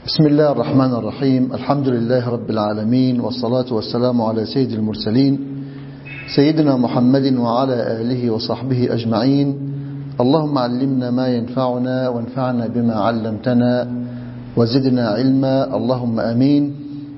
بسم الله الرحمن الرحيم الحمد لله رب العالمين والصلاة والسلام على سيد المرسلين سيدنا محمد وعلى آله وصحبه أجمعين اللهم علمنا ما ينفعنا وانفعنا بما علمتنا وزدنا علما اللهم أمين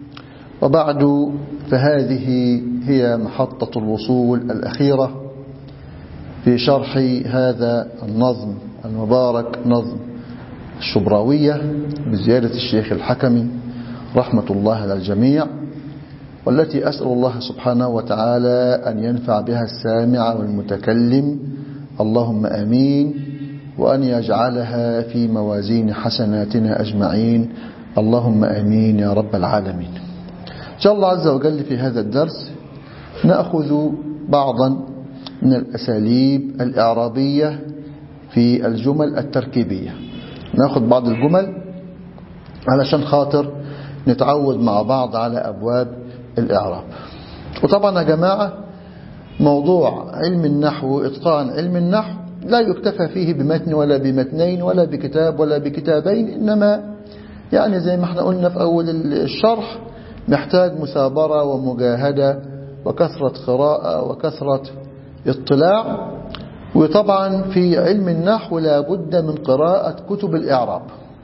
وبعد فهذه هي محطة الوصول الأخيرة في شرح هذا النظم المبارك نظم الشبراوية بزيادة الشيخ الحكمي رحمة الله على الجميع والتي أسأل الله سبحانه وتعالى أن ينفع بها السامع والمتكلم اللهم أمين وأن يجعلها في موازين حسناتنا أجمعين اللهم أمين يا رب العالمين إن شاء الله عز وجل في هذا الدرس نأخذ بعضا من الأساليب الإعرابية في الجمل التركيبية ناخد بعض الجمل علشان خاطر نتعود مع بعض على أبواب الإعراب وطبعا يا جماعة موضوع علم النحو وإتقان علم النحو لا يكتفى فيه بمتن ولا بمتنين ولا بكتاب ولا بكتابين إنما يعني زي ما احنا قلنا في أول الشرح محتاج مثابرة ومجاهدة وكثرة قراءة وكثرة اطلاع وطبعا في علم النحو لابد من قراءة كتب الإعراب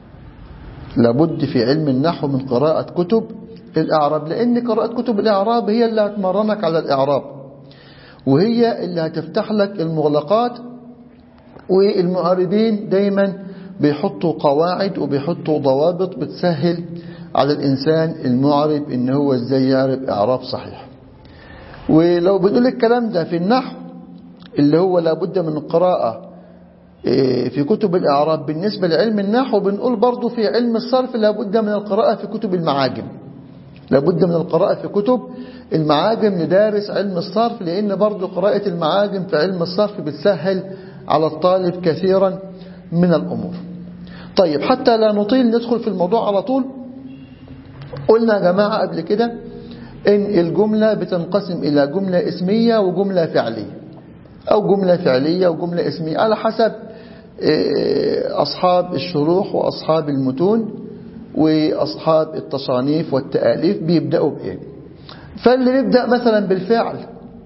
لابد في علم النحو من قراءة كتب الإعراب لأن قراءة كتب الإعراب هي اللي هتمرنك على الإعراب وهي اللي هتفتح لك المغلقات والمعربين دايما بيحطوا قواعد وبيحطوا ضوابط بتسهل على الإنسان المعرب إن هو إزاي يعرب إعراب صحيح ولو بنقول الكلام ده في النحو اللي هو لابد من القراءة في كتب الإعراب بالنسبة لعلم النحو بنقول برضو في علم الصرف لابد من القراءة في كتب المعاجم لابد من القراءة في كتب المعاجم ندارس علم الصرف لأن برضو قراءة المعاجم في علم الصرف بتسهل على الطالب كثيرا من الأمور طيب حتى لا نطيل ندخل في الموضوع على طول قلنا يا جماعة قبل كده إن الجملة بتنقسم إلى جملة اسمية وجملة فعلية أو جملة فعلية وجملة اسمية على حسب أصحاب الشروح وأصحاب المتون وأصحاب التصانيف والتآليف بيبدأوا بإيه فاللي بيبدأ مثلا بالفعل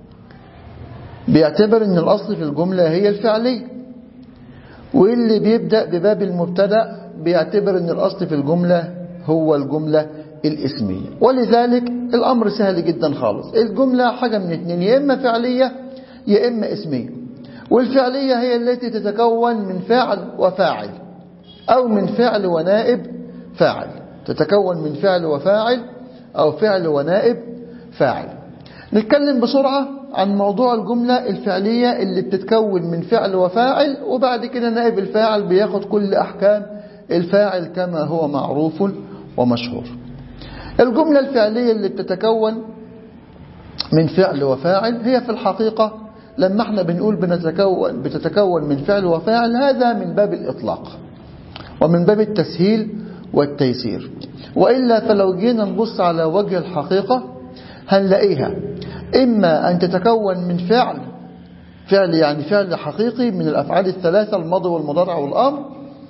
بيعتبر أن الأصل في الجملة هي الفعلية واللي بيبدأ بباب المبتدا بيعتبر أن الأصل في الجملة هو الجملة الاسمية ولذلك الأمر سهل جدا خالص الجملة حاجة من اتنين يا إما فعلية يا إما اسمية والفعلية هي التي تتكون من فعل وفاعل أو من فعل ونائب فاعل تتكون من فعل وفاعل أو فعل ونائب فاعل نتكلم بسرعة عن موضوع الجملة الفعلية اللي بتتكون من فعل وفاعل وبعد كده نائب الفاعل بياخد كل أحكام الفاعل كما هو معروف ومشهور الجملة الفعلية اللي بتتكون من فعل وفاعل هي في الحقيقة لما احنا بنقول بنتكون بتتكون من فعل وفاعل هذا من باب الإطلاق ومن باب التسهيل والتيسير وإلا فلو جينا نبص على وجه الحقيقة هنلاقيها إما أن تتكون من فعل فعل يعني فعل حقيقي من الأفعال الثلاثة الماضي والمضارع والأمر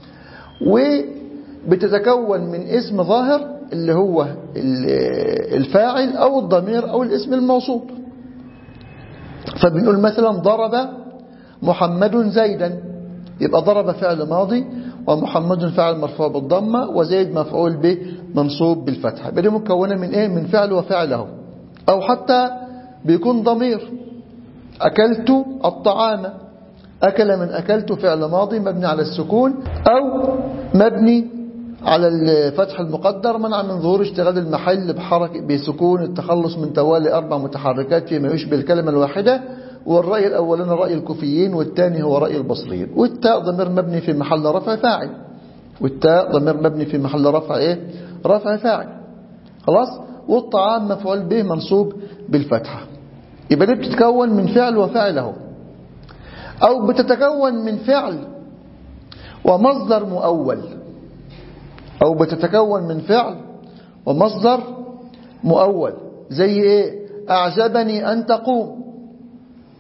وبتتكون من اسم ظاهر اللي هو الفاعل أو الضمير أو الاسم الموصول فبنقول مثلا ضرب محمد زيدا يبقى ضرب فعل ماضي ومحمد فعل مرفوع بالضمة وزيد مفعول به منصوب بالفتحة بدي مكونة من ايه من فعل وفعله او حتى بيكون ضمير اكلت الطعام اكل من اكلت فعل ماضي مبني على السكون او مبني على الفتح المقدر منع من ظهور اشتغال المحل بحركة بسكون التخلص من توالي أربع متحركات فيما يشبه الكلمة الواحدة والرأي الأولاني رأي الكوفيين والثاني هو رأي البصريين والتاء ضمير مبني في محل رفع فاعل والتاء ضمير مبني في محل رفع إيه؟ رفع فاعل خلاص والطعام مفعول به منصوب بالفتحة يبقى دي بتتكون من فعل وفاعل اهو أو بتتكون من فعل ومصدر مؤول أو بتتكون من فعل ومصدر مؤول زي إيه أعجبني أن تقوم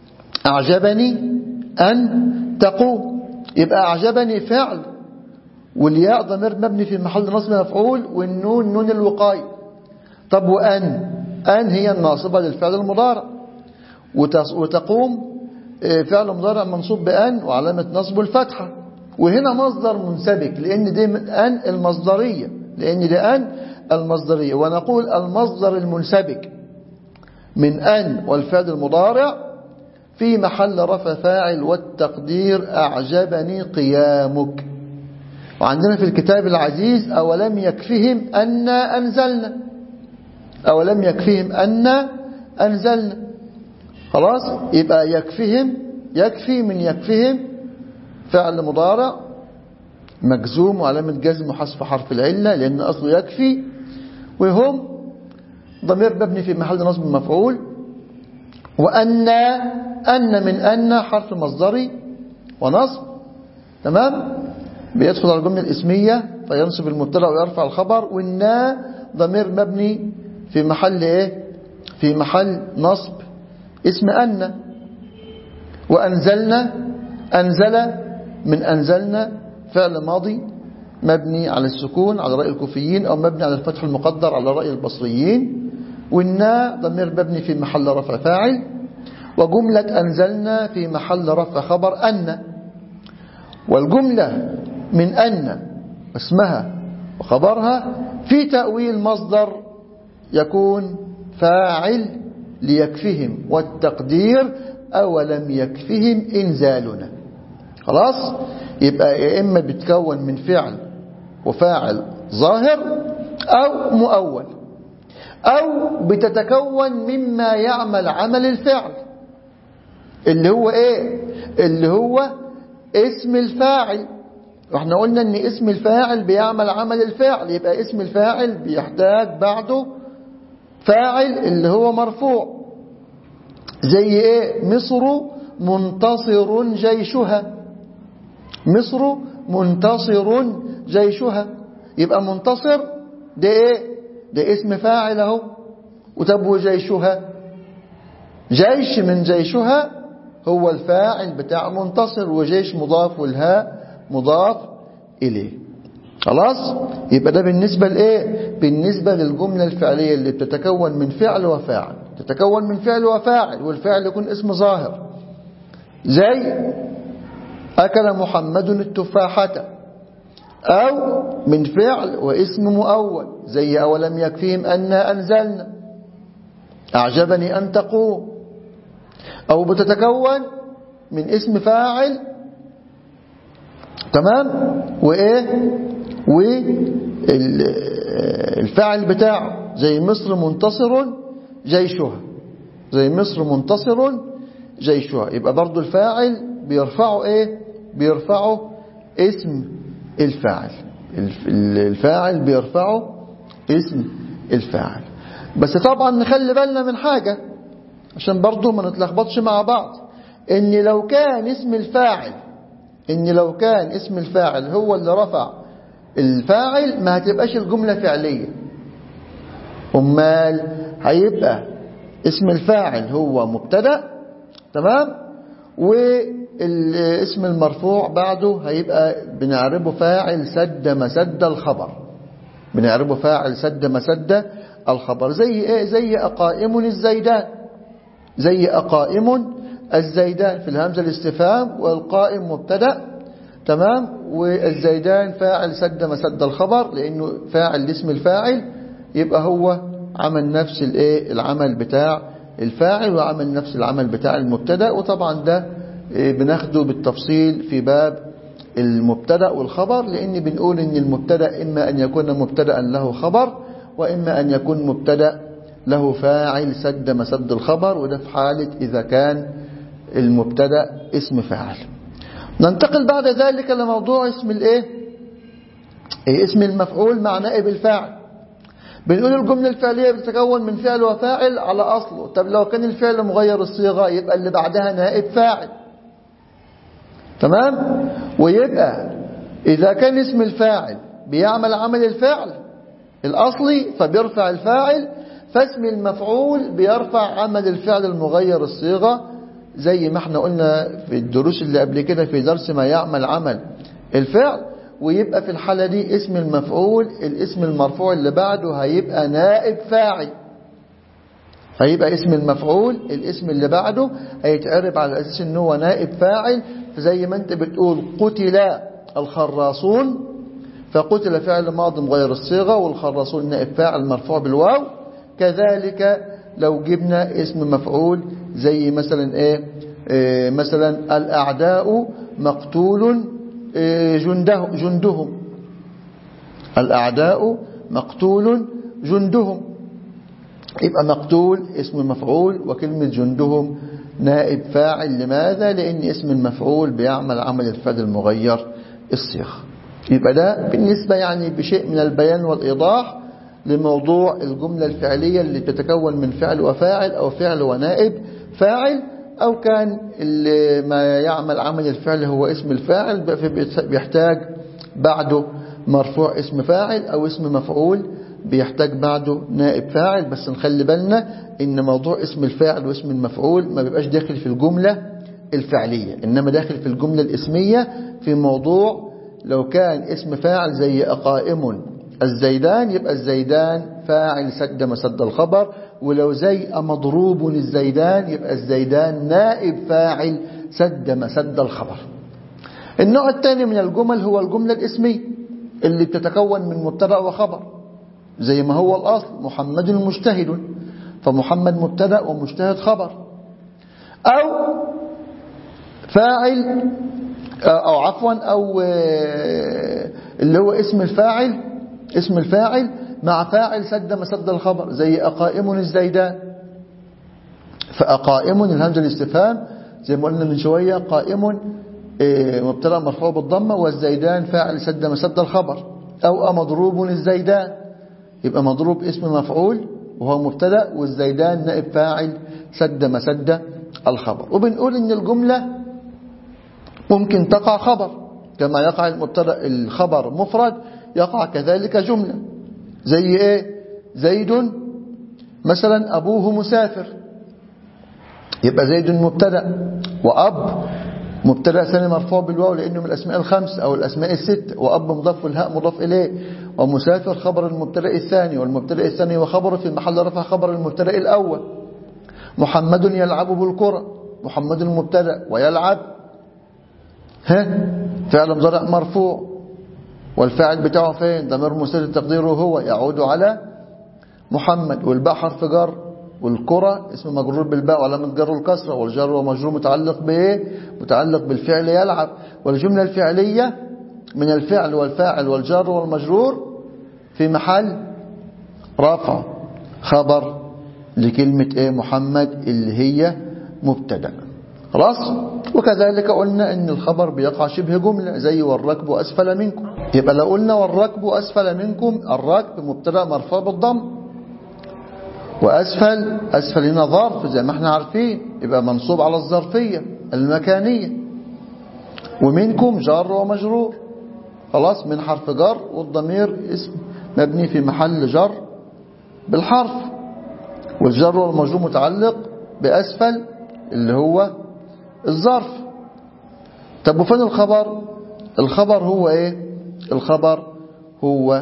أعجبني أن تقوم يبقى أعجبني فعل والياء ضمير مبني في محل نصب مفعول والنون نون الوقاية طب وأن أن هي الناصبة للفعل المضارع وتقوم فعل مضارع منصوب بأن وعلامة نصبه الفتحة وهنا مصدر منسبك لأن دي أن المصدرية لأن دي أن المصدرية ونقول المصدر المنسبك من أن والفعل المضارع في محل رفع فاعل والتقدير أعجبني قيامك وعندنا في الكتاب العزيز أولم يكفهم أن أنزلنا أولم يكفهم أن أنزلنا خلاص يبقى يكفهم يكفي من يكفهم فعل مضارع مجزوم وعلامة جزم حذف حرف العلة لأن أصله يكفي وهم ضمير مبني في محل نصب مفعول وأن أن من أن حرف مصدري ونصب تمام بيدخل على الجملة الاسمية فينصب المبتدا ويرفع الخبر والنا ضمير مبني في محل ايه في محل نصب اسم أن وأنزلنا أنزل من أنزلنا فعل ماضي مبني على السكون على رأي الكوفيين أو مبني على الفتح المقدر على رأي البصريين والنا ضمير مبني في محل رفع فاعل وجملة أنزلنا في محل رفع خبر أن والجملة من أن اسمها وخبرها في تأويل مصدر يكون فاعل ليكفهم والتقدير أولم يكفهم إنزالنا خلاص يبقى يا إما بتكون من فعل وفاعل ظاهر أو مؤول أو بتتكون مما يعمل عمل الفعل اللي هو إيه اللي هو اسم الفاعل واحنا قلنا ان اسم الفاعل بيعمل عمل الفعل يبقى اسم الفاعل بيحتاج بعده فاعل اللي هو مرفوع زي ايه مصر منتصر جيشها مصر منتصر جيشها يبقى منتصر ده ايه ده اسم فاعل اهو وتبو جيشها جيش من جيشها هو الفاعل بتاع منتصر وجيش مضاف والهاء مضاف إليه خلاص يبقى ده بالنسبة لإيه بالنسبة للجملة الفعلية اللي بتتكون من فعل وفاعل تتكون من فعل وفاعل والفعل يكون اسم ظاهر زي أكل محمد التفاحة أو من فعل واسم مؤول زي أولم يكفيهم أنا أنزلنا أعجبني أن تقوم أو بتتكون من اسم فاعل تمام وإيه والفاعل بتاعه زي مصر منتصر جيشها زي مصر منتصر جيشها يبقى برضو الفاعل بيرفعه ايه بيرفعه اسم الفاعل الفاعل بيرفعه اسم الفاعل بس طبعا نخلي بالنا من حاجة عشان برضو ما نتلخبطش مع بعض ان لو كان اسم الفاعل ان لو كان اسم الفاعل هو اللي رفع الفاعل ما هتبقاش الجملة فعلية امال هيبقى اسم الفاعل هو مبتدا تمام والاسم المرفوع بعده هيبقى بنعربه فاعل سد مسد الخبر بنعربه فاعل سد مسد الخبر زي ايه زي اقائم الزيدان زي اقائم الزيدان في الهمزة الاستفهام والقائم مبتدا تمام والزيدان فاعل سد مسد الخبر لانه فاعل لاسم الفاعل يبقى هو عمل نفس الايه العمل بتاع الفاعل وعمل نفس العمل بتاع المبتدا وطبعا ده بناخده بالتفصيل في باب المبتدا والخبر لان بنقول ان المبتدا اما ان يكون مبتدا له خبر واما ان يكون مبتدا له فاعل سد مسد الخبر وده في حالة إذا كان المبتدا اسم فاعل ننتقل بعد ذلك لموضوع اسم الايه اسم المفعول مع نائب الفاعل بنقول الجملة الفعلية بتتكون من فعل وفاعل على أصله طب لو كان الفعل مغير الصيغة يبقى اللي بعدها نائب فاعل تمام ويبقى إذا كان اسم الفاعل بيعمل عمل الفعل الأصلي فبيرفع الفاعل فاسم المفعول بيرفع عمل الفعل المغير الصيغة زي ما احنا قلنا في الدروس اللي قبل كده في درس ما يعمل عمل الفعل ويبقى في الحالة دي اسم المفعول الاسم المرفوع اللي بعده هيبقى نائب فاعل هيبقى اسم المفعول الاسم اللي بعده هيتعرب على أساس أنه هو نائب فاعل فزي ما انت بتقول قتل الخراصون فقتل فعل ماض غير الصيغة والخراصون نائب فاعل مرفوع بالواو كذلك لو جبنا اسم مفعول زي مثلا ايه, إيه مثلا الأعداء مقتول إيه جنده جندهم الأعداء مقتول جندهم يبقى مقتول اسم مفعول وكلمة جندهم نائب فاعل لماذا؟ لأن اسم المفعول بيعمل عمل الفعل المغير الصيغ يبقى ده بالنسبة يعني بشيء من البيان والإيضاح لموضوع الجملة الفعلية اللي تتكون من فعل وفاعل أو فعل ونائب فاعل أو كان اللي ما يعمل عمل الفعل هو اسم الفاعل بيحتاج بعده مرفوع اسم فاعل أو اسم مفعول بيحتاج بعده نائب فاعل بس نخلي بالنا ان موضوع اسم الفاعل واسم المفعول ما بيبقاش داخل في الجملة الفعلية انما داخل في الجملة الاسمية في موضوع لو كان اسم فاعل زي قائم الزيدان يبقى الزيدان فاعل سد مسد الخبر ولو زي مضروب الزيدان يبقى الزيدان نائب فاعل سد مسد الخبر النوع الثاني من الجمل هو الجملة الاسمية اللي بتتكون من مبتدا وخبر زي ما هو الأصل محمد مجتهد فمحمد مبتدا ومجتهد خبر أو فاعل أو عفوا أو اللي هو اسم الفاعل اسم الفاعل مع فاعل سد مسد الخبر زي أقائم الزيدان فأقائم الهمزة الاستفهام زي ما قلنا من شوية قائم مبتدا مرفوع بالضمة والزيدان فاعل سد مسد الخبر أو مضروب الزيدان يبقى مضروب اسم مفعول وهو مبتدا والزيدان نائب فاعل سد مسد الخبر وبنقول ان الجملة ممكن تقع خبر كما يقع المبتدا الخبر مفرد يقع كذلك جملة زي ايه زيد مثلا ابوه مسافر يبقى زيد مبتدا واب مبتدا ثاني مرفوع بالواو لانه من الاسماء الخمس او الاسماء الست واب مضاف والهاء مضاف اليه ومسافر خبر المبتدا الثاني والمبتدا الثاني وخبره في محل رفع خبر المبتدا الاول محمد يلعب بالكره محمد المبتدا ويلعب ها فعل مضارع مرفوع والفاعل بتاعه فين ضمير مستتر تقديره هو يعود على محمد والباء حرف جر والكرة اسم مجرور بالباء وعلامة جر الكسرة والجر ومجرور متعلق بايه متعلق بالفعل يلعب والجملة الفعلية من الفعل والفاعل والجر والمجرور في محل رفع خبر لكلمة ايه محمد اللي هي مبتدا خلاص وكذلك قلنا ان الخبر بيقع شبه جملة زي والركب اسفل منكم يبقى لو قلنا والركب اسفل منكم الركب مبتدا مرفوع بالضم وأسفل أسفل هنا ظرف زي ما احنا عارفين يبقى منصوب على الظرفية المكانية ومنكم جار ومجرور خلاص من حرف جر والضمير اسم مبني في محل جر بالحرف والجر والمجرور متعلق بأسفل اللي هو الظرف طب وفين الخبر الخبر هو ايه الخبر هو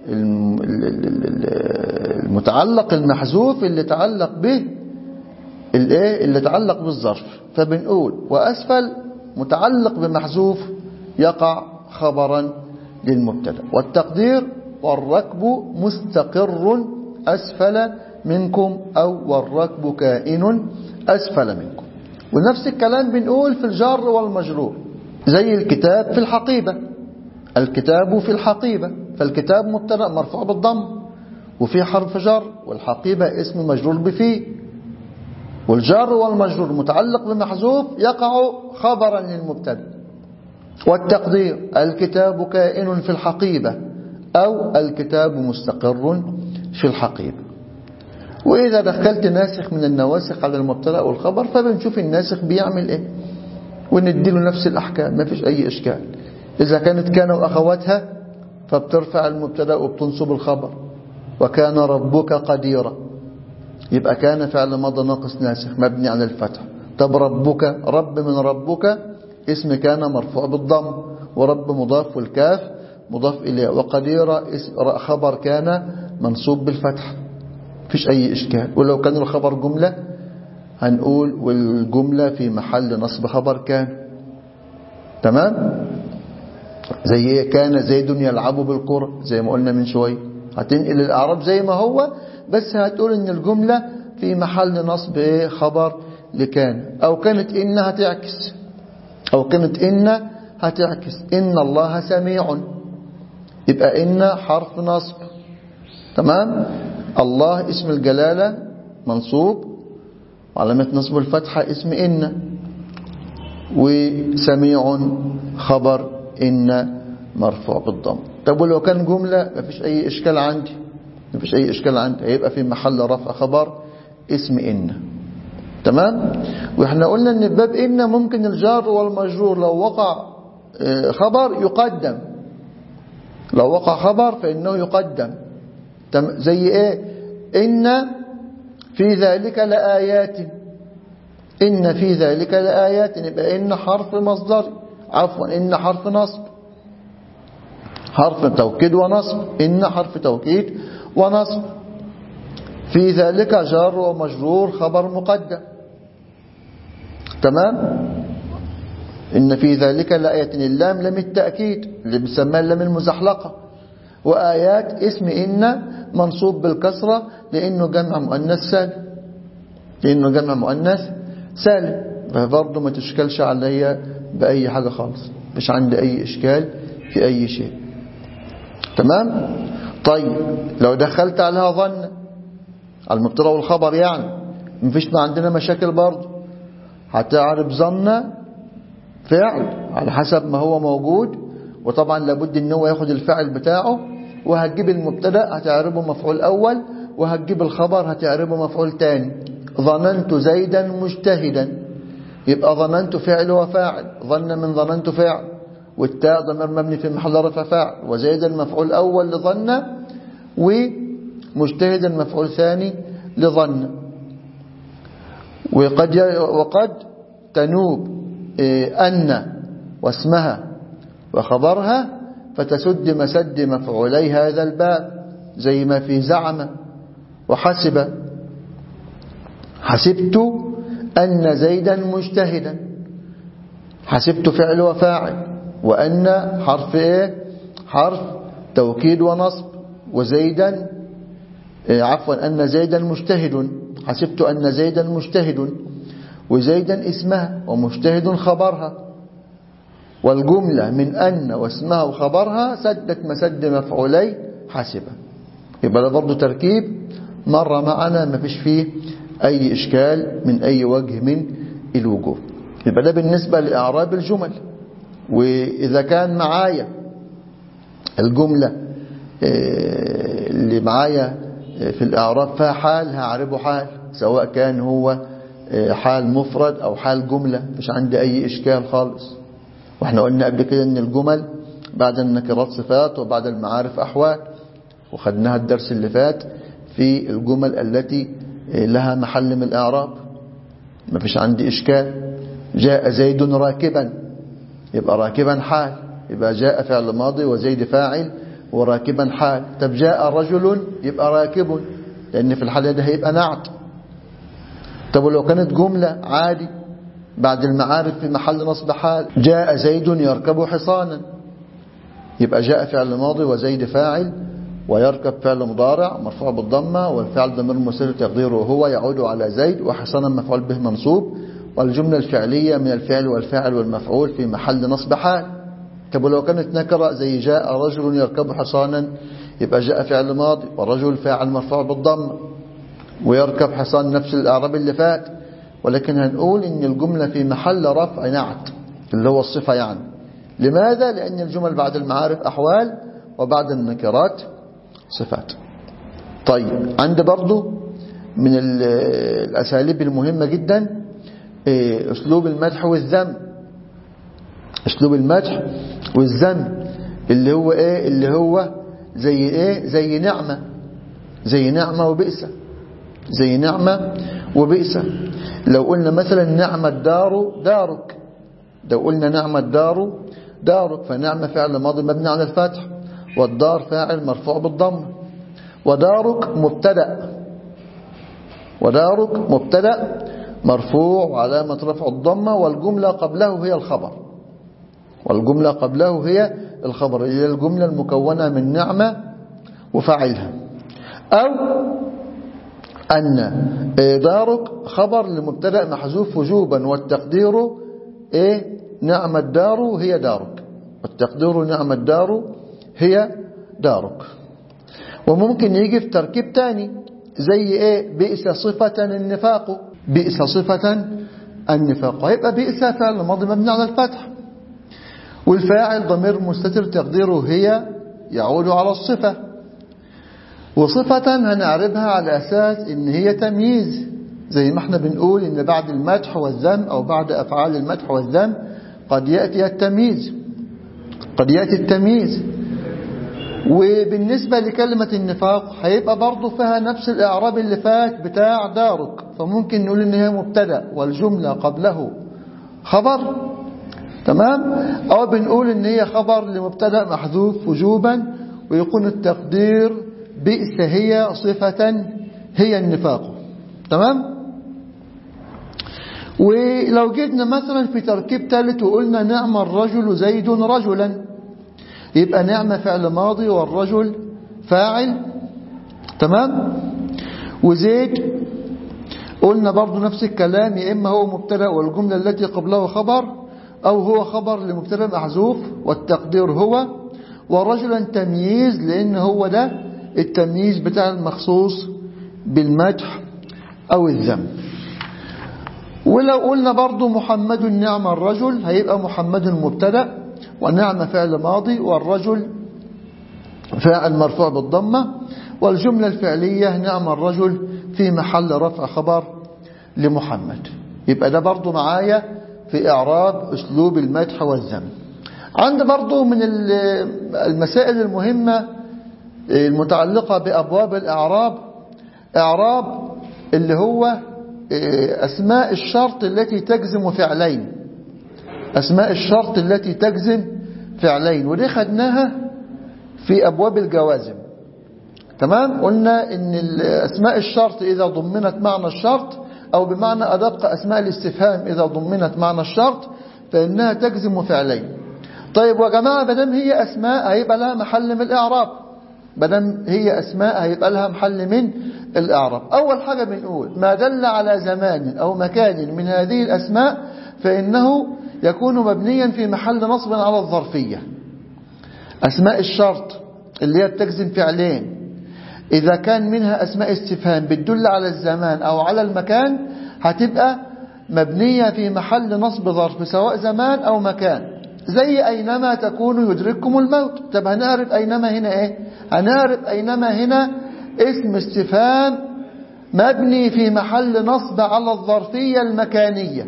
المتعلق المحذوف اللي تعلق به الايه اللي تعلق بالظرف فبنقول واسفل متعلق بمحذوف يقع خبرا للمبتدا والتقدير والركب مستقر اسفل منكم او والركب كائن اسفل منكم ونفس الكلام بنقول في الجار والمجرور زي الكتاب في الحقيبه الكتاب في الحقيبه فالكتاب مبتدا مرفوع بالضم وفي حرف جر والحقيبة اسم مجرور بفيه والجار والمجرور متعلق بمحذوف يقع خبرا للمبتدا والتقدير الكتاب كائن في الحقيبة أو الكتاب مستقر في الحقيبة وإذا دخلت ناسخ من النواسخ على المبتدا والخبر فبنشوف الناسخ بيعمل إيه ونديله نفس الأحكام ما فيش أي إشكال إذا كانت كان وأخواتها فبترفع المبتدا وبتنصب الخبر وكان ربك قديرا يبقى كان فعل ماضي ناقص ناسخ مبني على الفتح طب ربك رب من ربك اسم كان مرفوع بالضم ورب مضاف والكاف مضاف إليه وقدير خبر كان منصوب بالفتح فيش أي إشكال ولو كان الخبر جملة هنقول والجملة في محل نصب خبر كان تمام زي كان زيد يلعب بالكرة زي ما قلنا من شوية هتنقل الأعراب زي ما هو بس هتقول ان الجملة في محل نصب ايه خبر لكان أو كانت إن هتعكس أو كانت إن هتعكس إن الله سميع يبقى إن حرف نصب تمام الله اسم الجلالة منصوب وعلامة نصب الفتحة اسم إن وسميع خبر إن مرفوع بالضم طب ولو كان جملة ما فيش أي إشكال عندي ما فيش أي إشكال عندي هيبقى في محل رفع خبر اسم إن تمام وإحنا قلنا أن باب إن ممكن الجار والمجرور لو وقع خبر يقدم لو وقع خبر فإنه يقدم زي إيه إن في ذلك لآيات إن في ذلك لآيات يبقى إن حرف مصدر عفوا إن حرف نصب حرف توكيد ونصب إن حرف توكيد ونصب في ذلك جار ومجرور خبر مقدم تمام إن في ذلك لآية اللام لم التأكيد اللي بيسمى اللام المزحلقة وآيات اسم إن منصوب بالكسرة لأنه جمع مؤنث سالم لأنه جمع مؤنث سالم فبرضه ما تشكلش عليا بأي حاجة خالص مش عندي أي إشكال في أي شيء تمام طيب لو دخلت عليها ظن على المبتدا والخبر يعني مفيش ما عندنا مشاكل برضه هتعرف ظن فعل على حسب ما هو موجود وطبعا لابد ان هو ياخد الفعل بتاعه وهتجيب المبتدا هتعربه مفعول اول وهتجيب الخبر هتعربه مفعول تاني ظننت زيدا مجتهدا يبقى ظننت فعل وفاعل ظن من ظننت فعل والتاء ضمير مبني في محل رفع فاعل وزيدا مفعول اول لظن ومجتهدا مفعول ثاني لظن وقد وقد تنوب أن واسمها وخبرها فتسد مسد مفعولي هذا الباب زي ما في زعم وحسب حسبت أن زيدا مجتهدا حسبت فعل وفاعل وأن حرف إيه حرف توكيد ونصب وزيدا إيه عفوا أن زيدا مجتهد حسبت أن زيدا مجتهد وزيدا اسمها ومجتهد خبرها والجملة من أن واسمها وخبرها سدت مسد مفعولي حسبة يبقى ده برضه تركيب مرة معنا ما فيش فيه أي إشكال من أي وجه من الوجوه يبقى ده بالنسبة لإعراب الجمل وإذا كان معايا الجملة اللي معايا في الإعراب فيها حال هعربه حال سواء كان هو حال مفرد أو حال جملة مش عندي أي إشكال خالص واحنا قلنا قبل كده ان الجمل بعد النكرات صفات وبعد المعارف أحوال وخدناها الدرس اللي فات في الجمل التي لها محل من الإعراب ما فيش عندي إشكال جاء زيد راكبا يبقى راكبا حال يبقى جاء فعل ماضي وزيد فاعل وراكبا حال طب جاء رجل يبقى راكب لأن في الحالة ده هيبقى نعت طب ولو كانت جملة عادي بعد المعارف في محل نصب حال جاء زيد يركب حصانا يبقى جاء فعل ماضي وزيد فاعل ويركب فعل مضارع مرفوع بالضمة والفعل ضمير مسر تقديره هو يعود على زيد وحصانا مفعول به منصوب والجملة الفعلية من الفعل والفاعل والمفعول في محل نصب حال طب ولو كانت نكرة زي جاء رجل يركب حصانا يبقى جاء فعل ماضي ورجل فاعل مرفوع بالضمة ويركب حصان نفس الأعراب اللي فات ولكن هنقول ان الجملة في محل رفع نعت اللي هو الصفة يعني لماذا؟ لأن الجمل بعد المعارف أحوال وبعد النكرات صفات طيب عند برضو من الأساليب المهمة جدا أسلوب المدح والذم أسلوب المدح والذم اللي هو إيه اللي هو زي إيه زي نعمة زي نعمة وبئسة زي نعمة وبئسة لو قلنا مثلا نعمة الدار دارك لو قلنا نعمة الدار دارك فنعمة فعل ماضي مبني على الفتح والدار فاعل مرفوع بالضم ودارك مبتدا ودارك مبتدا مرفوع وعلامة رفع الضمة والجملة قبله هي الخبر والجملة قبله هي الخبر هي الجملة المكونة من نعمة وفاعلها أو أن دارك خبر لمبتدا محذوف وجوبا والتقدير إيه نعم الدار هي دارك والتقدير نعم الدار هي دارك وممكن يجي في تركيب تاني زي ايه بئس صفة النفاق بئس صفة النفاق هيبقى بئس فعل ماضي مبني على الفتح والفاعل ضمير مستتر تقديره هي يعود على الصفة وصفة هنعربها على أساس إن هي تمييز زي ما احنا بنقول إن بعد المدح والذم أو بعد أفعال المدح والذم قد يأتي التمييز قد يأتي التمييز وبالنسبة لكلمة النفاق هيبقى برضه فيها نفس الإعراب اللي فات بتاع دارك فممكن نقول إن هي مبتدا والجملة قبله خبر تمام أو بنقول إن هي خبر لمبتدا محذوف وجوبا ويكون التقدير بئس هي صفة هي النفاق تمام ولو جبنا مثلا في تركيب ثالث وقلنا نعم الرجل زيد رجلا يبقى نعمة فعل ماضي والرجل فاعل تمام وزيد قلنا برضو نفس الكلام يا إما هو مبتدا والجملة التي قبله خبر أو هو خبر لمبتدا محذوف والتقدير هو ورجلا تمييز لأن هو ده التمييز بتاع المخصوص بالمدح أو الذم ولو قلنا برضو محمد نعم الرجل هيبقى محمد مبتدا ونعم فعل ماضي والرجل فاعل مرفوع بالضمة والجملة الفعلية نعم الرجل في محل رفع خبر لمحمد يبقى ده برضو معايا في إعراب أسلوب المدح والذم عند برضو من المسائل المهمة المتعلقة بأبواب الإعراب إعراب اللي هو أسماء الشرط التي تجزم فعلين أسماء الشرط التي تجزم فعلين ودي خدناها في أبواب الجوازم تمام قلنا إن أسماء الشرط إذا ضمنت معنى الشرط أو بمعنى أدق أسماء الاستفهام إذا ضمنت معنى الشرط فإنها تجزم فعلين طيب يا جماعة بدم هي أسماء هيبقى لها محل من الإعراب بدم هي أسماء هيبقى لها محل من الإعراب أول حاجة بنقول ما دل على زمان أو مكان من هذه الأسماء فإنه يكون مبنيا في محل نصب على الظرفية أسماء الشرط اللي هي بتجزم فعلين إذا كان منها أسماء استفهام بتدل على الزمان أو على المكان هتبقى مبنية في محل نصب ظرف سواء زمان أو مكان زي أينما تكونوا يدرككم الموت طب هنعرف أينما هنا إيه هنعرف أينما هنا اسم استفهام مبني في محل نصب على الظرفية المكانية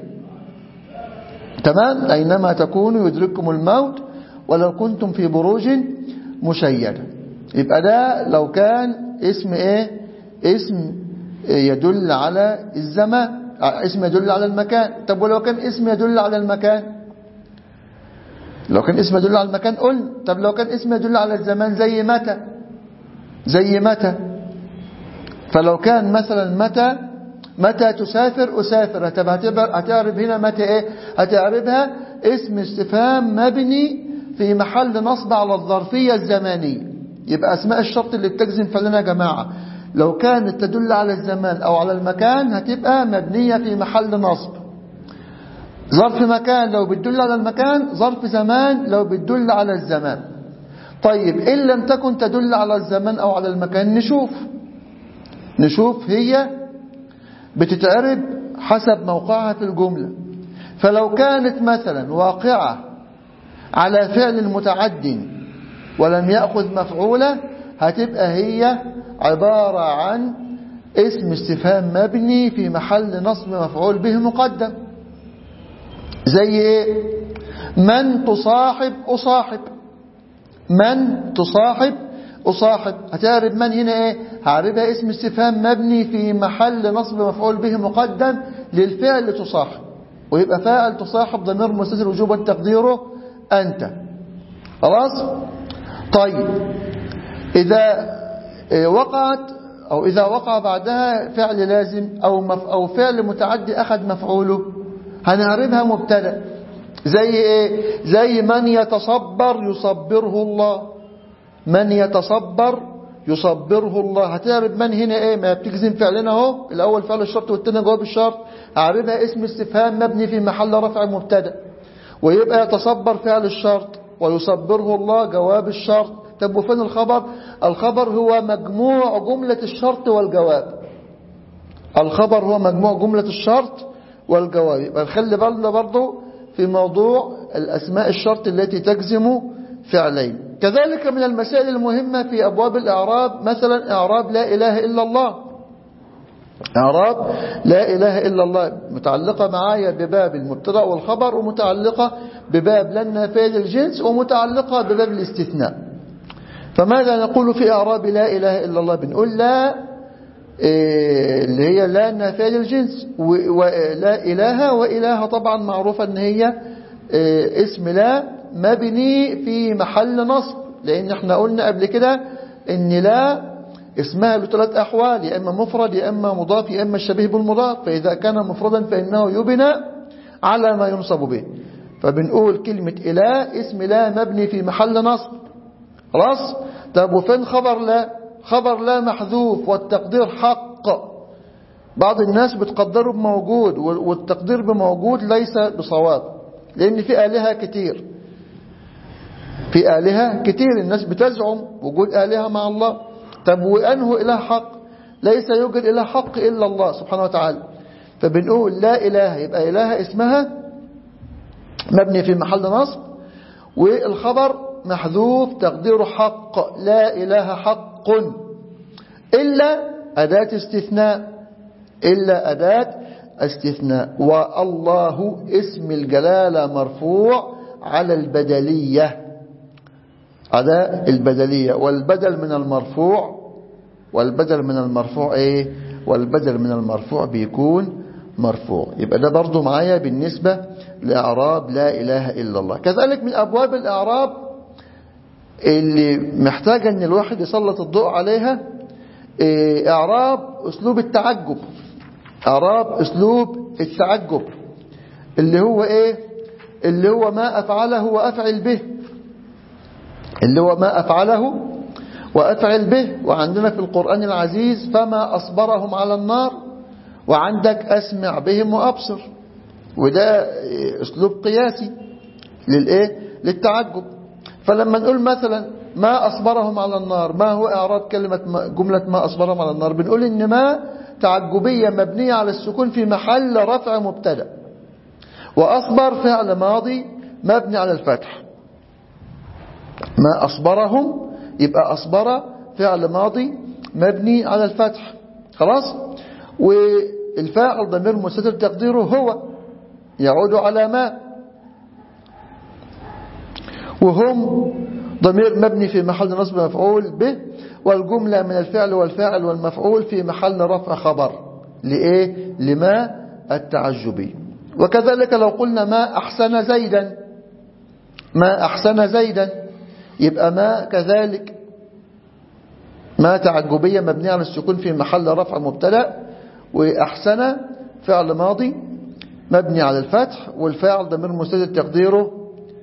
تمام أينما تكونوا يدرككم الموت ولو كنتم في بروج مشيدة يبقى ده لو كان اسم ايه اسم يدل على الزمان اسم يدل على المكان طب ولو كان اسم يدل على المكان لو كان اسم يدل على المكان قل طب لو كان اسم يدل على الزمان زي متى زي متى فلو كان مثلا متى متى تسافر أسافر هتعرف هنا متى إيه هتعرفها اسم استفهام مبني في محل نصب على الظرفية الزمانية يبقى أسماء الشرط اللي بتجزم فعلنا يا جماعة لو كانت تدل على الزمان أو على المكان هتبقى مبنية في محل نصب ظرف مكان لو بتدل على المكان ظرف زمان لو بتدل على الزمان طيب إن لم تكن تدل على الزمان أو على المكان نشوف نشوف هي بتتعرب حسب موقعها في الجملة فلو كانت مثلا واقعة على فعل متعد ولم يأخذ مفعولة هتبقى هي عبارة عن اسم استفهام مبني في محل نصب مفعول به مقدم زي ايه من تصاحب أصاحب من تصاحب أصاحب هتعرف من هنا ايه هعرفها اسم استفهام مبني في محل نصب مفعول به مقدم للفعل تصاحب ويبقى فاعل تصاحب ضمير مستتر وجوبا تقديره أنت خلاص طيب إذا وقعت أو إذا وقع بعدها فعل لازم أو مف أو فعل متعدي أخذ مفعوله هنعربها مبتدا زي إيه زي من يتصبر يصبره الله من يتصبر يصبره الله هتعرب من هنا ايه ما بتجزم فعلنا اهو الاول فعل الشرط والثاني جواب الشرط اعربها اسم استفهام مبني في محل رفع مبتدا ويبقى يتصبر فعل الشرط ويصبره الله جواب الشرط طب وفين الخبر الخبر هو مجموع جملة الشرط والجواب الخبر هو مجموع جملة الشرط والجواب يبقى خلي بالنا برضو في موضوع الأسماء الشرط التي تجزم فعلين كذلك من المسائل المهمة في أبواب الإعراب مثلا إعراب لا إله إلا الله إعراب لا إله إلا الله متعلقة معايا بباب المبتدا والخبر ومتعلقة بباب لا النافية للجنس ومتعلقة بباب الاستثناء فماذا نقول في إعراب لا إله إلا الله بنقول لا إيه اللي هي لا النافية للجنس ولا إله وإله طبعا معروفة أن هي إيه اسم لا مبني في محل نصب لأن احنا قلنا قبل كده أن لا اسمها له ثلاث أحوال يا إما مفرد يا إما مضاف يا إما الشبيه بالمضاف فإذا كان مفردا فإنه يبنى على ما ينصب به فبنقول كلمة إله اسم لا مبني في محل نصب خلاص طب وفين خبر لا خبر لا محذوف والتقدير حق بعض الناس بتقدره بموجود والتقدير بموجود ليس بصواب لأن في آلهة كتير في آلهة كتير الناس بتزعم وجود آلهة مع الله طب وأنه إله حق ليس يوجد إله حق إلا الله سبحانه وتعالى فبنقول لا إله يبقى إله اسمها مبني في محل نصب والخبر محذوف تقديره حق لا إله حق إلا أداة استثناء إلا أداة استثناء والله اسم الجلالة مرفوع على البدلية على البدلية والبدل من المرفوع والبدل من المرفوع ايه والبدل من المرفوع بيكون مرفوع يبقى ده برضو معايا بالنسبة لإعراب لا إله إلا الله كذلك من أبواب الإعراب اللي محتاجة أن الواحد يسلط الضوء عليها إعراب أسلوب التعجب إعراب أسلوب التعجب اللي هو إيه اللي هو ما أفعله وأفعل به اللي هو ما أفعله وأفعل به وعندنا في القرآن العزيز فما أصبرهم على النار وعندك أسمع بهم وأبصر وده أسلوب قياسي للإيه؟ للتعجب فلما نقول مثلا ما أصبرهم على النار ما هو إعراب كلمة ما جملة ما أصبرهم على النار بنقول إن ما تعجبية مبنية على السكون في محل رفع مبتدا وأصبر فعل ماضي مبني على الفتح ما أصبرهم يبقى أصبر فعل ماضي مبني على الفتح خلاص والفاعل ضمير مستتر تقديره هو يعود على ما وهم ضمير مبني في محل نصب مفعول به والجملة من الفعل والفاعل والمفعول في محل رفع خبر لإيه لما التعجبي وكذلك لو قلنا ما أحسن زيدا ما أحسن زيدا يبقى ما كذلك ما تعجبية مبنية على السكون في محل رفع مبتدا وأحسن فعل ماضي مبني على الفتح والفاعل ضمير مستتر تقديره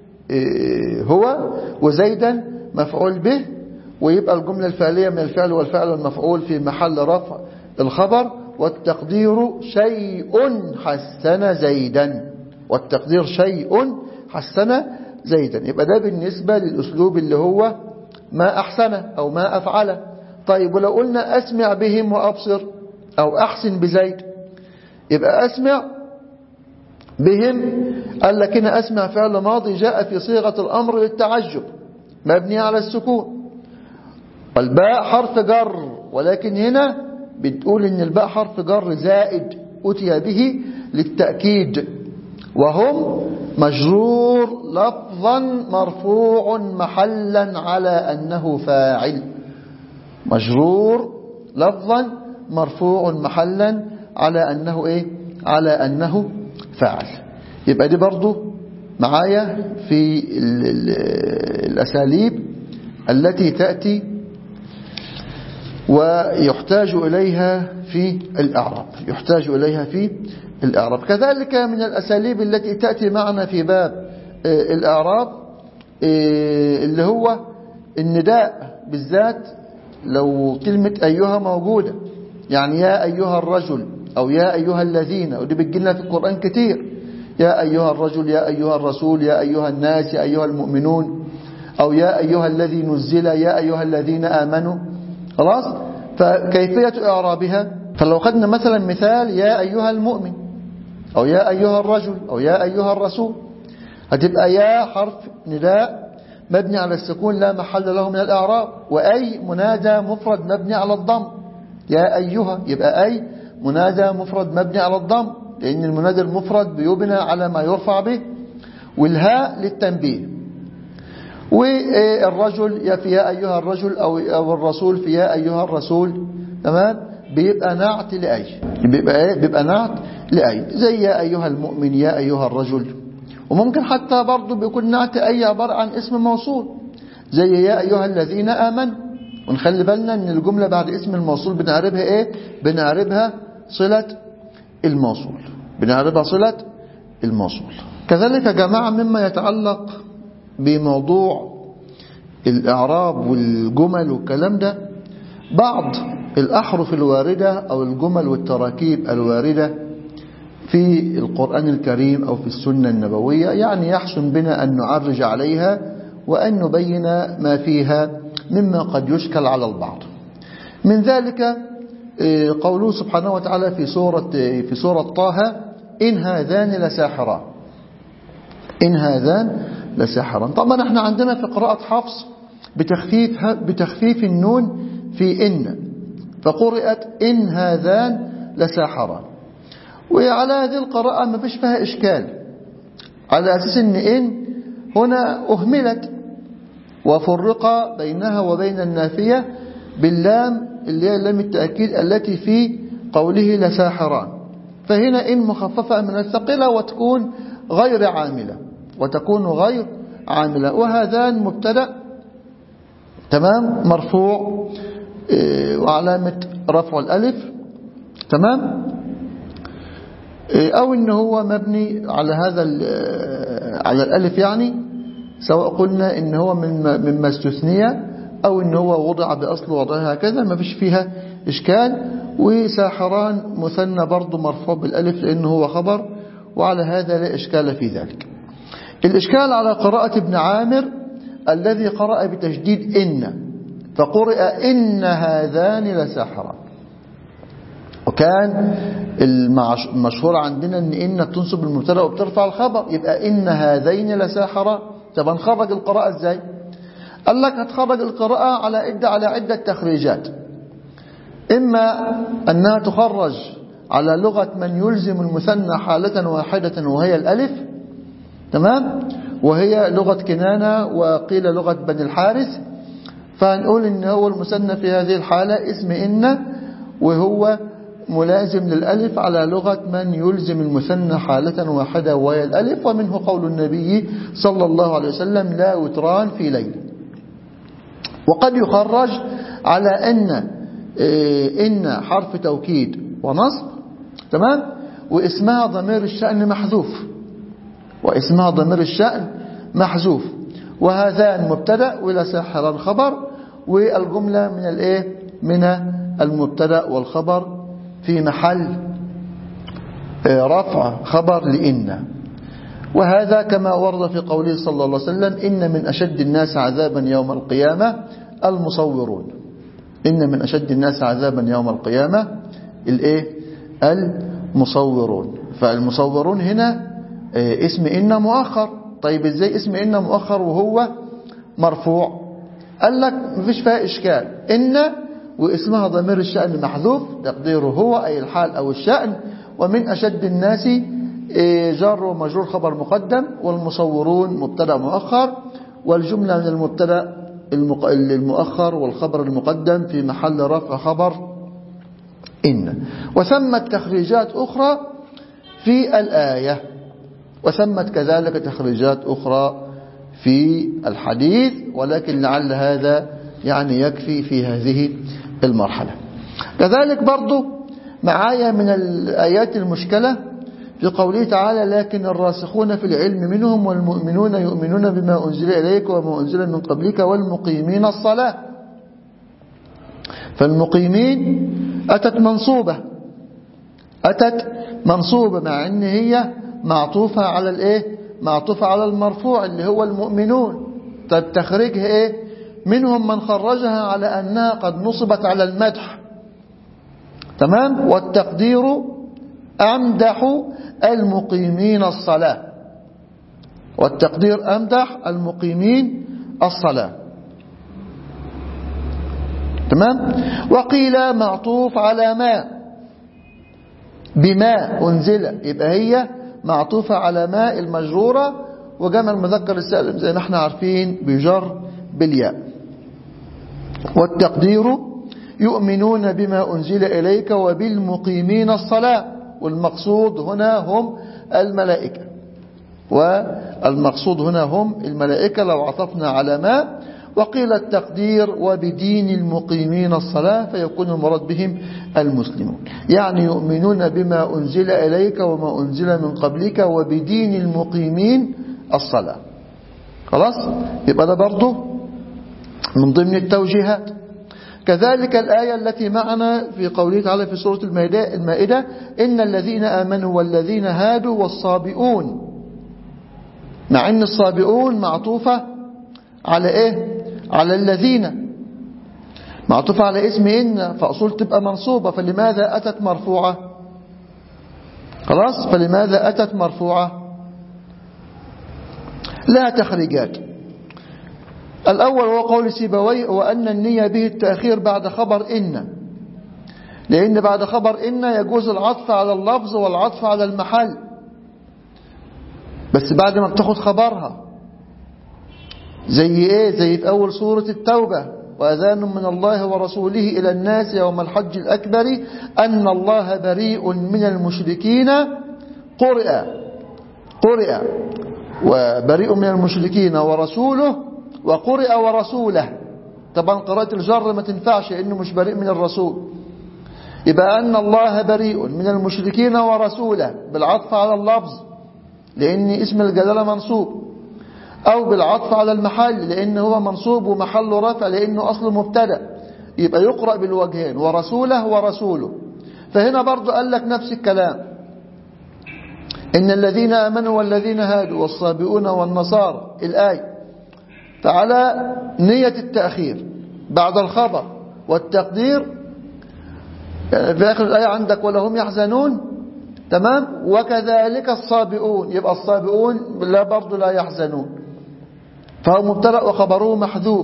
هو وزيدا مفعول به ويبقى الجملة الفعلية من الفعل والفعل والمفعول في محل رفع الخبر والتقدير شيء حسن زيدا والتقدير شيء حسن زيدا يبقى ده بالنسبة للأسلوب اللي هو ما أحسن أو ما أفعل طيب ولو قلنا أسمع بهم وأبصر أو أحسن بزيد يبقى أسمع بهم قال لك هنا أسمع فعل ماضي جاء في صيغة الأمر للتعجب مبني على السكون والباء حرف جر ولكن هنا بتقول ان الباء حرف جر زائد أتي به للتأكيد وهم مجرور لفظا مرفوع محلا على أنه فاعل مجرور لفظا مرفوع محلا على أنه إيه على أنه فاعل يبقى دي برضو معايا في ال ال الأساليب التي تأتي ويحتاج إليها في الإعراب يحتاج إليها في الإعراب كذلك من الأساليب التي تأتي معنا في باب الإعراب اللي هو النداء بالذات لو كلمة أيها موجودة يعني يا أيها الرجل أو يا أيها الذين ودي بتجينا في القرآن كتير يا أيها الرجل يا أيها الرسول يا أيها الناس يا أيها المؤمنون أو يا أيها الذي نزل يا أيها الذين آمنوا خلاص فكيفية إعرابها فلو خدنا مثلا مثال يا أيها المؤمن أو يا أيها الرجل أو يا أيها الرسول هتبقى يا حرف نداء مبني على السكون لا محل له من الإعراب وأي منادى مفرد مبني على الضم يا أيها يبقى أي منادى مفرد مبني على الضم لأن المنادى المفرد بيبنى على ما يرفع به والهاء للتنبيه والرجل يا في يا أيها الرجل أو أو الرسول في يا أيها الرسول تمام بيبقى نعت لأي بيبقى إيه بيبقى نعت لأي زي يا أيها المؤمن يا أيها الرجل وممكن حتى برضه بيكون نعت أي عبارة عن اسم موصول زي يا أيها الذين آمنوا ونخلي بالنا ان الجملة بعد اسم الموصول بنعربها ايه بنعربها صلة الموصول بنعربها صلة الموصول كذلك يا جماعة مما يتعلق بموضوع الإعراب والجمل والكلام ده بعض الأحرف الواردة أو الجمل والتراكيب الواردة في القرآن الكريم أو في السنة النبوية يعني يحسن بنا أن نعرج عليها وأن نبين ما فيها مما قد يشكل على البعض من ذلك قوله سبحانه وتعالى في سورة, في سورة طه إن هذان لساحران إن هذان لساحران طبعا احنا عندنا في قراءة حفص بتخفيف, بتخفيف النون في إن فقرأت إن هذان لساحران وعلى هذه القراءة ما فيش فيها إشكال على أساس إن إن هنا أهملت وفرق بينها وبين النافية باللام اللي هي لام التأكيد التي في قوله لساحران فهنا إن مخففة من الثقيلة وتكون غير عاملة وتكون غير عاملة وهذان مبتدا تمام مرفوع وعلامة رفع الألف تمام أو إن هو مبني على هذا على الألف يعني سواء قلنا إن هو من مما استثنية أو إن هو وضع بأصل وضعها هكذا ما فيش فيها إشكال وساحران مثنى برضه مرفوع بالألف لأنه هو خبر وعلى هذا لا إشكال في ذلك الإشكال على قراءة ابن عامر الذي قرأ بتشديد إن فقرأ إن هذان لساحران وكان المشهور عندنا ان ان تنصب المبتدا وبترفع الخبر يبقى ان هذين لساحران طب هنخرج القراءه ازاي قال لك هتخرج القراءه على عده على عده تخريجات اما انها تخرج على لغه من يلزم المثنى حاله واحده وهي الالف تمام وهي لغه كنانه وقيل لغه بني الحارث فهنقول ان هو المثنى في هذه الحاله اسم ان وهو ملازم للألف على لغة من يلزم المثنى حالة واحدة وهي الألف ومنه قول النبي صلى الله عليه وسلم لا وتران في ليل وقد يخرج على أن إن حرف توكيد ونصب تمام واسمها ضمير الشأن محذوف واسمها ضمير الشأن محذوف وهذان مبتدا ولا ساحران خبر والجملة من الايه من المبتدا والخبر في محل رفع خبر لإن وهذا كما ورد في قوله صلى الله عليه وسلم إن من أشد الناس عذابا يوم القيامة المصورون إن من أشد الناس عذابا يوم القيامة الإيه المصورون فالمصورون هنا اسم إن مؤخر طيب إزاي اسم إن مؤخر وهو مرفوع قال لك مفيش فيها إشكال إن واسمها ضمير الشأن محذوف تقديره هو أي الحال أو الشأن ومن أشد الناس جار ومجرور خبر مقدم والمصورون مبتدا مؤخر والجملة من المبتدا المؤخر والخبر المقدم في محل رفع خبر إن وثمت تخريجات أخرى في الآية وثمت كذلك تخريجات أخرى في الحديث ولكن لعل هذا يعني يكفي في هذه المرحلة كذلك برضو معايا من الآيات المشكلة في قوله تعالى لكن الراسخون في العلم منهم والمؤمنون يؤمنون بما أنزل إليك وما أنزل من قبلك والمقيمين الصلاة فالمقيمين أتت منصوبة أتت منصوبة مع أن هي معطوفة على الإيه معطوفة على المرفوع اللي هو المؤمنون طب تخرجها إيه منهم من خرجها على أنها قد نصبت على المدح تمام والتقدير أمدح المقيمين الصلاة والتقدير أمدح المقيمين الصلاة تمام وقيل معطوف على ما بما أنزل يبقى هي معطوفة على ما المجرورة وجمع المذكر السالم زي ما احنا عارفين بجر بالياء والتقدير يؤمنون بما أنزل إليك وبالمقيمين الصلاة والمقصود هنا هم الملائكة والمقصود هنا هم الملائكة لو عطفنا على ما وقيل التقدير وبدين المقيمين الصلاة فيكون المراد بهم المسلمون يعني يؤمنون بما أنزل إليك وما أنزل من قبلك وبدين المقيمين الصلاة خلاص يبقى ده برضه من ضمن التوجيهات كذلك الآية التي معنا في قوله تعالى في سورة المائدة, المائدة إن الذين آمنوا والذين هادوا والصابئون مع أن الصابئون معطوفة على إيه على الذين معطوفة على اسم إن فأصول تبقى منصوبة فلماذا أتت مرفوعة خلاص فلماذا أتت مرفوعة لا تخريجات الأول هو قول سيبوي وأن النية به التأخير بعد خبر إن لأن بعد خبر إن يجوز العطف على اللفظ والعطف على المحل بس بعد ما بتاخد خبرها زي ايه زي في اول سورة التوبة وأذان من الله ورسوله إلى الناس يوم الحج الأكبر أن الله بريء من المشركين قرئ قرئ وبريء من المشركين ورسوله وقرئ ورسوله طبعا قراءة الجر ما تنفعش لأنه مش بريء من الرسول يبقى أن الله بريء من المشركين ورسوله بالعطف على اللفظ لأن اسم الجلالة منصوب أو بالعطف على المحل لأنه هو منصوب ومحل رفع لأنه أصل مبتدا يبقى يقرأ بالوجهين ورسوله ورسوله فهنا برضو قال لك نفس الكلام إن الذين آمنوا والذين هادوا والصابئون والنصارى الآية فعلى نية التأخير بعد الخبر والتقدير في آخر الآية عندك ولهم يحزنون تمام وكذلك الصابئون يبقى الصابئون لا برضو لا يحزنون فهو مبتدا وخبره محذوف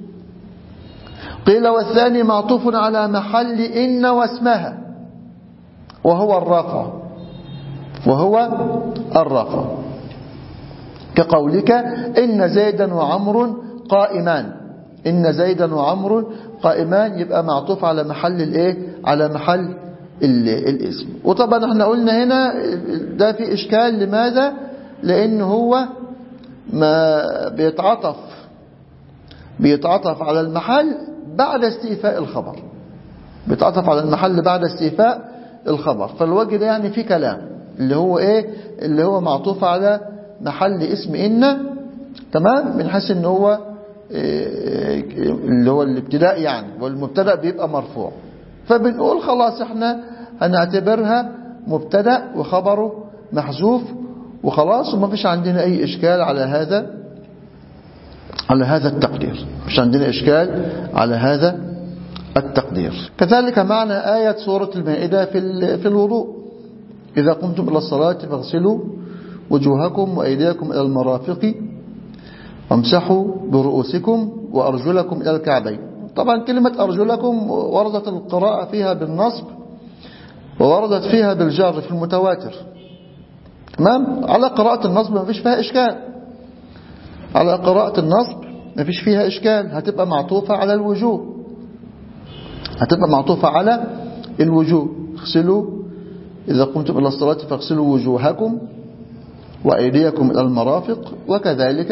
قيل والثاني معطوف على محل إن واسمها وهو الرفع وهو الرفع كقولك إن زيدا وعمر قائمان إن زيدا وعمر قائمان يبقى معطوف على محل الايه على محل الاسم وطبعا احنا قلنا هنا ده في إشكال لماذا لأن هو ما بيتعطف بيتعطف على المحل بعد استيفاء الخبر بيتعطف على المحل بعد استيفاء الخبر فالوجه ده يعني في كلام اللي هو ايه اللي هو معطوف على محل اسم إن تمام من حيث ان هو إيه اللي هو الابتداء يعني والمبتدا بيبقى مرفوع فبنقول خلاص احنا هنعتبرها مبتدا وخبره محذوف وخلاص وما فيش عندنا أي إشكال على هذا على هذا التقدير مش عندنا إشكال على هذا التقدير كذلك معنى آية سورة المائدة في في الوضوء إذا قمتم إلى الصلاة فاغسلوا وجوهكم وأيديكم إلى المرافق وامسحوا برؤوسكم وأرجلكم إلى الكعبين طبعا كلمة أرجلكم وردت القراءة فيها بالنصب ووردت فيها بالجر في المتواتر تمام على قراءة النصب ما فيش فيها إشكال على قراءة النصب ما فيش فيها إشكال هتبقى معطوفة على الوجوه هتبقى معطوفة على الوجوه اغسلوا إذا قمتم إلى الصلاة فاغسلوا وجوهكم وأيديكم إلى المرافق وكذلك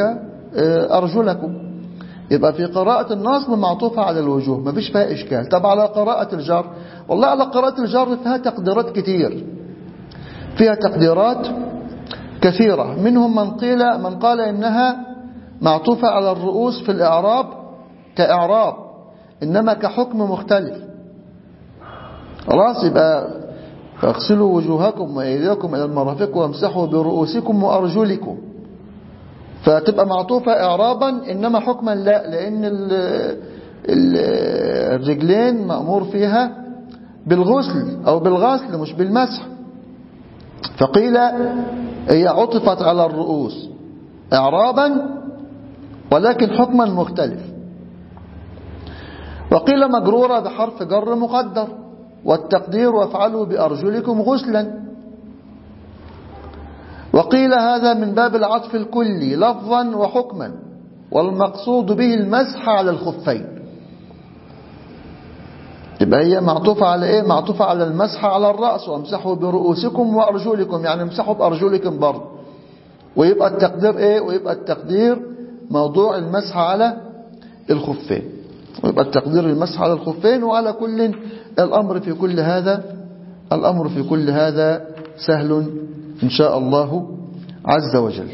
أرجلكم يبقى في قراءة النصب معطوفة على الوجوه ما فيش فيها إشكال طب على قراءة الجر والله على قراءة الجر فيها تقديرات كتير فيها تقديرات كثيرة منهم من قيل من قال إنها معطوفة على الرؤوس في الإعراب كإعراب إنما كحكم مختلف خلاص يبقى فاغسلوا وجوهكم وأيديكم إلى المرافق وامسحوا برؤوسكم وأرجلكم فتبقى معطوفة إعرابا إنما حكما لا لأن ال ال الرجلين مأمور فيها بالغسل أو بالغسل مش بالمسح فقيل هي عطفت على الرؤوس إعرابا ولكن حكما مختلف وقيل مجرورة بحرف جر مقدر والتقدير وافعلوا بأرجلكم غسلا وقيل هذا من باب العطف الكلي لفظا وحكما والمقصود به المسح على الخفين تبقى هي معطوفة على ايه معطوفة على المسح على الرأس وامسحوا برؤوسكم وأرجلكم يعني امسحوا بأرجلكم برضه ويبقى التقدير ايه ويبقى التقدير موضوع المسح على الخفين ويبقى التقدير المسح على الخفين وعلى كل الأمر في كل هذا الأمر في كل هذا سهل إن شاء الله عز وجل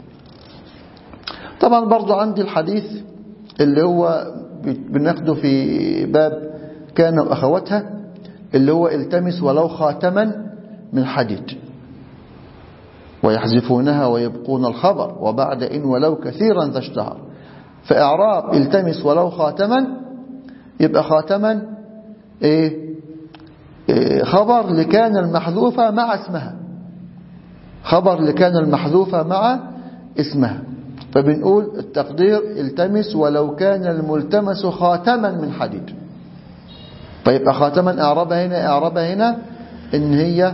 طبعا برضو عندي الحديث اللي هو بناخده في باب كان وأخواتها اللي هو التمس ولو خاتما من حديد ويحذفونها ويبقون الخبر وبعد إن ولو كثيرا ذا اشتهر فإعراب التمس ولو خاتما يبقى خاتما إيه إيه خبر لكان المحذوفة مع اسمها خبر لكان المحذوفة مع اسمها فبنقول التقدير التمس ولو كان الملتمس خاتما من حديد فيبقى خاتما اعربها هنا اعربها هنا ان هي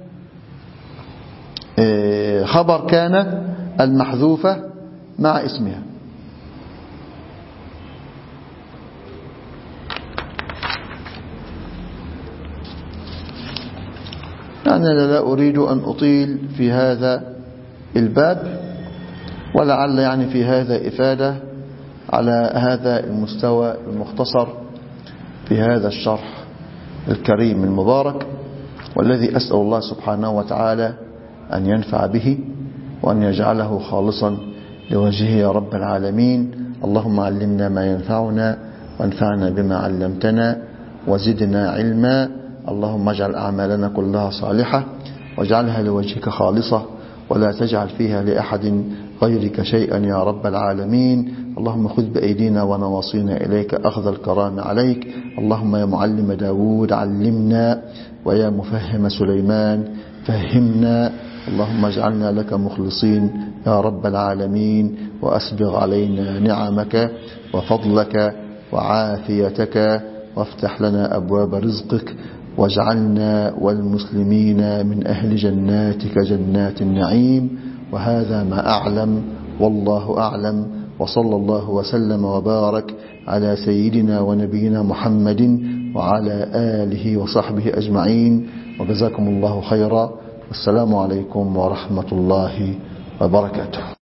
خبر كان المحذوفة مع اسمها أنا لا أريد أن أطيل في هذا الباب ولعل يعني في هذا إفادة على هذا المستوى المختصر في هذا الشرح الكريم المبارك والذي أسأل الله سبحانه وتعالى أن ينفع به وأن يجعله خالصا لوجهه يا رب العالمين اللهم علمنا ما ينفعنا وانفعنا بما علمتنا وزدنا علما اللهم اجعل أعمالنا كلها صالحة واجعلها لوجهك خالصة ولا تجعل فيها لأحد غيرك شيئا يا رب العالمين اللهم خذ بأيدينا ونواصينا إليك أخذ الكرام عليك اللهم يا معلم داود علمنا ويا مفهم سليمان فهمنا اللهم اجعلنا لك مخلصين يا رب العالمين وأسبغ علينا نعمك وفضلك وعافيتك وافتح لنا أبواب رزقك واجعلنا والمسلمين من أهل جناتك جنات النعيم وهذا ما أعلم والله أعلم وصلى الله وسلم وبارك على سيدنا ونبينا محمد وعلى آله وصحبه أجمعين وجزاكم الله خيرا والسلام عليكم ورحمة الله وبركاته